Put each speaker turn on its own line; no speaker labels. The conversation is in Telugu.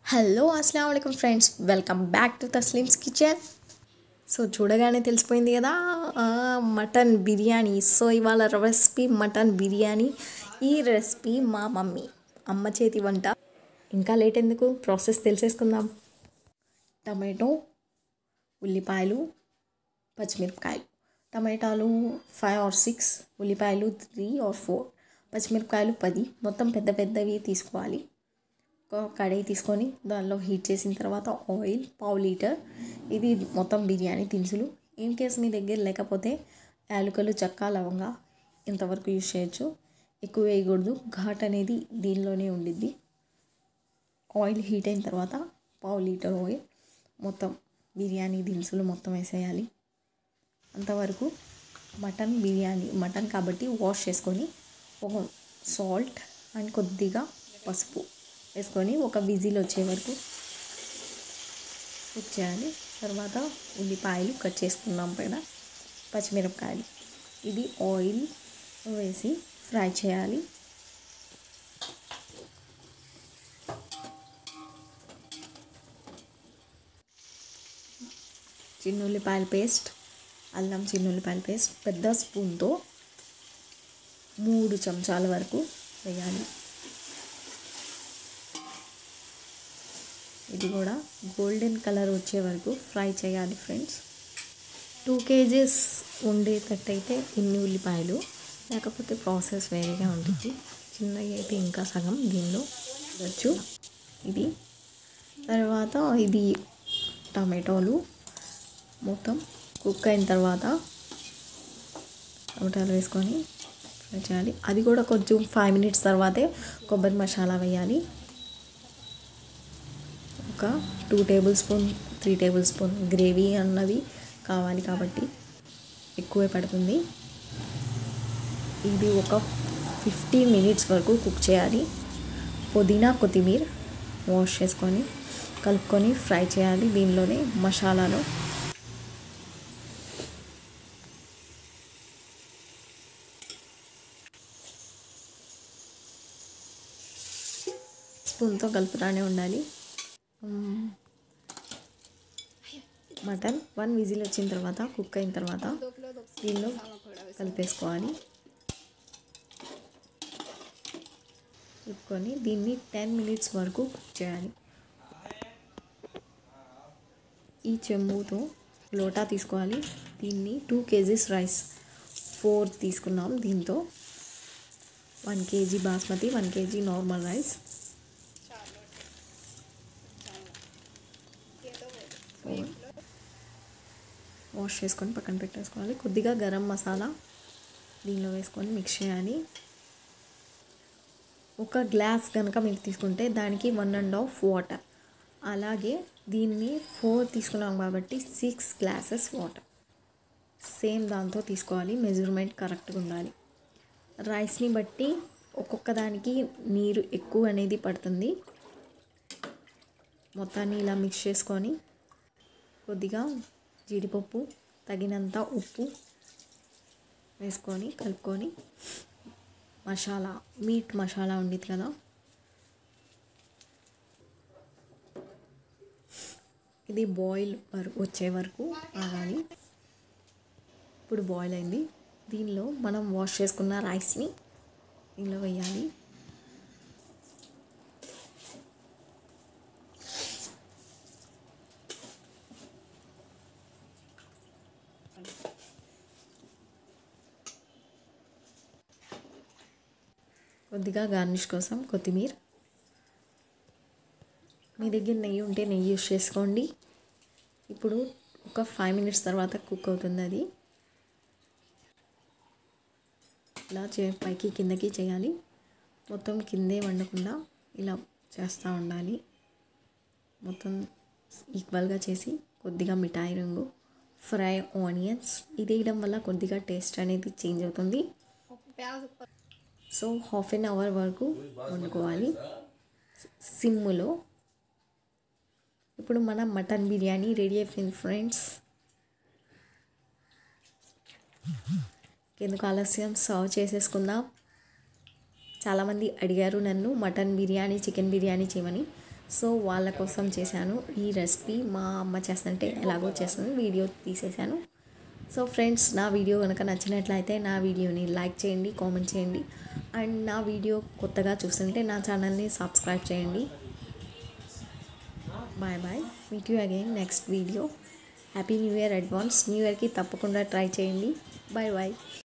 హలో అస్సలం అయికం friends welcome back to Tasleem's kitchen so చూడగానే తెలిసిపోయింది కదా ఆ, మటన్ బిర్యానీ సో ఇవాళ రెసిపీ మటన్ బిర్యానీ ఈ రెసిపీ మా మమ్మీ అమ్మ చేతి వంట ఇంకా లేట్ ఎందుకు ప్రాసెస్ తెలిసేసుకుందాం టమాటో ఉల్లిపాయలు పచ్చిమిరపకాయలు టమాటాలు ఫైవ్ ఆర్ సిక్స్ ఉల్లిపాయలు త్రీ ఆర్ ఫోర్ పచ్చిమిరపకాయలు పది మొత్తం పెద్ద పెద్దవి తీసుకోవాలి ఒక కడాయి తీసుకొని దానిలో హీట్ చేసిన తర్వాత ఆయిల్ పావు లీటర్ ఇది మొత్తం బిర్యానీ దినుసులు ఇన్ కేస్ మీ దగ్గర లేకపోతే యాలకులు చెక్క లవంగా ఇంతవరకు యూజ్ చేయొచ్చు ఎక్కువ వేయకూడదు ఘాట్ అనేది దీనిలోనే ఉండిద్ది ఆయిల్ హీట్ అయిన తర్వాత పావు లీటర్ ఆయిల్ మొత్తం బిర్యానీ దినుసులు మొత్తం వేసేయాలి అంతవరకు మటన్ బిర్యానీ మటన్ కాబట్టి వాష్ చేసుకొని ఒక సాల్ట్ అండ్ కొద్దిగా పసుపు వేసుకొని ఒక విజిల్ వచ్చే వరకు కుక్ చేయాలి తర్వాత ఉల్లిపాయలు కట్ చేసుకున్నాం కదా పచ్చిమిరపకాయలు ఇది ఆయిల్ వేసి ఫ్రై చేయాలి చిన్నుల్లిపాయల పేస్ట్ అల్లం చిన్నుల్లిపాయల పేస్ట్ పెద్ద స్పూన్తో మూడు చెంచాల వరకు వేయాలి ఇది కూడా గోల్డెన్ కలర్ వచ్చే వరకు ఫ్రై చేయాలి ఫ్రెండ్స్ టూ కేజీస్ ఉండేటట్టయితే ఇన్ని ఉల్లిపాయలు లేకపోతే ప్రాసెస్ వేరేగా ఉంటుంది చిన్నవి అయితే ఇంకా సగం దీనిలో వచ్చు ఇది తర్వాత ఇది టమాటోలు మొత్తం కుక్ అయిన తర్వాత టమాటాలు వేసుకొని ఫ్రై చేయాలి అది కూడా కొంచెం ఫైవ్ మినిట్స్ తర్వాతే కొబ్బరి మసాలా వేయాలి ఒక two tablespoon three tablespoon gravy అన్నది కావాలి కాబట్టి ఎక్కువే పడుతుంది ఇది ఒక ఫిఫ్టీ మినిట్స్ వరకు కుక్ చేయాలి పుదీనా కొత్తిమీర వాష్ చేసుకొని కలుపుకొని ఫ్రై చేయాలి దీనిలోనే మసాలాలో స్పూన్తో కలుపుతానే ఉండాలి మటన్ వన్ విజిల్ వచ్చిన తర్వాత కుక్ అయిన తర్వాత దీనిలో కలిపేసుకోవాలి కలుపుకొని దీన్ని టెన్ మినిట్స్ వరకు కుక్ చేయాలి ఈ చెంబుతో లోటా తీసుకోవాలి దీన్ని టూ కేజీస్ రైస్ ఫోర్ తీసుకున్నాం దీంతో one K G basmati one K G normal rice wash చేసుకొని పక్కన పెట్టేసుకోవాలి కొద్దిగా గరం మసాలా దీనిలో వేసుకొని మిక్స్ చేయాలి ఒక గ్లాస్ కనుక మీరు తీసుకుంటే దానికి వన్ అండ్ హాఫ్ వాటర్ అలాగే దీన్ని ఫోర్ తీసుకున్నాం కాబట్టి సిక్స్ గ్లాసెస్ వాటర్ సేమ్ దాంతో తీసుకోవాలి మెజర్మెంట్ కరెక్ట్గా ఉండాలి రైస్ని బట్టి ఒక్కొక్క దానికి నీరు ఎక్కువ అనేది పడుతుంది మొత్తాన్ని ఇలా మిక్స్ చేసుకొని కొద్దిగా జీడిపప్పు తగినంత ఉప్పు వేసుకొని కలుపుకొని మసాలా మీట్ మసాలా ఉండేది కదా ఇది బాయిల్ వరకు వచ్చే వరకు ఆగాలి ఇప్పుడు బాయిల్ అయింది దీనిలో మనం వాష్ చేసుకున్న రైస్ని దీనిలో వేయాలి కొద్దిగా గార్నిష్ కోసం కొత్తిమీర మీ దగ్గర నెయ్యి ఉంటే నెయ్యి యూస్ చేసుకోండి ఇప్పుడు ఒక ఫైవ్ మినిట్స్ తర్వాత కుక్ అవుతుంది అది ఇలా చే పైకి కిందకి చేయాలి మొత్తం కిందే వండకుండా ఇలా చేస్తూ ఉండాలి మొత్తం ఈక్వల్గా చేసి కొద్దిగా మిఠాయి రంగు ఫ్రై ఆనియన్స్ ఇది వేయడం వల్ల కొద్దిగా టేస్ట్ అనేది చేంజ్ అవుతుంది సో హాఫ్ అన్ అవర్ వరకు వండుకోవాలి సిమ్ములో ఇప్పుడు మన మటన్ బిర్యానీ రెడీ అయిపోయింది ఫ్రెండ్స్ ఎందుకు ఆలస్యం సర్వ్ చేసేసుకుందాం చాలామంది అడిగారు నన్ను మటన్ బిర్యానీ చికెన్ బిర్యానీ చేయమని సో వాళ్ళ కోసం చేశాను ఈ రెసిపీ మా అమ్మ చేస్తుంటే ఎలాగో చేస్తుంది వీడియో తీసేశాను సో ఫ్రెండ్స్ నా వీడియో కనుక నచ్చినట్లయితే నా వీడియోని లైక్ చేయండి కామెంట్ చేయండి అండ్ నా వీడియో కొత్తగా చూస్తుంటే నా ఛానల్ని సబ్స్క్రైబ్ చేయండి bye bye meet you again next video happy new year advance new ఇయర్కి తప్పకుండా ట్రై చేయండి బాయ్ బాయ్